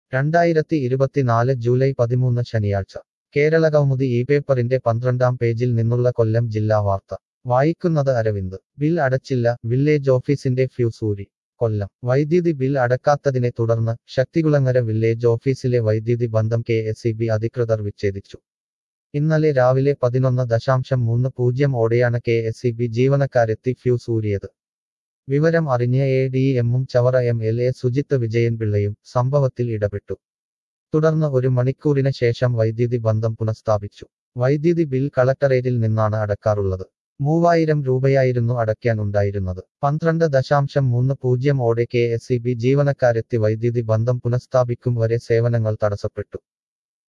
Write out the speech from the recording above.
രണ്ടായിരത്തി ഇരുപത്തിനാല് ജൂലൈ പതിമൂന്ന് ശനിയാഴ്ച കേരള കൗമുദി ഈ പേപ്പറിന്റെ പന്ത്രണ്ടാം പേജിൽ നിന്നുള്ള കൊല്ലം ജില്ലാ വാർത്ത വായിക്കുന്നത് അരവിന്ദ് ബിൽ അടച്ചില്ല വില്ലേജ് ഓഫീസിന്റെ ഫ്യൂസ് ഊരി കൊല്ലം വൈദ്യുതി ബിൽ അടക്കാത്തതിനെ തുടർന്ന് ശക്തികുളങ്ങര വില്ലേജ് ഓഫീസിലെ വൈദ്യുതി ബന്ധം കെ എസ് ഇ ബി അധികൃതർ വിച്ഛേദിച്ചു ഇന്നലെ രാവിലെ പതിനൊന്ന് ദശാംശം മൂന്ന് പൂജ്യം ഓടെയാണ് കെ എസ് ഇ ബി ജീവനക്കാരെത്തി ഫ്യൂസ് ഊരിയത് വിവരം അറിഞ്ഞ എ ഡി എമ്മും Chavara M L A Sujith Vijayan പിള്ളയും സംഭവത്തിൽ ഇടപെട്ടു തുടർന്ന് ഒരു മണിക്കൂറിന് ശേഷം വൈദ്യുതി ബന്ധം പുനഃസ്ഥാപിച്ചു വൈദ്യുതി ബിൽ കളക്ടറേറ്റിൽ നിന്നാണ് അടക്കാറുള്ളത് മൂവായിരം രൂപയായിരുന്നു അടയ്ക്കാൻ ഉണ്ടായിരുന്നത് പന്ത്രണ്ട് ദശാംശം മൂന്ന് പൂജ്യം ഓടെ കെ എസ് ഇ ബി ജീവനക്കാരെത്തി വൈദ്യുതി ബന്ധം പുനഃസ്ഥാപിക്കും വരെ സേവനങ്ങൾ തടസ്സപ്പെട്ടു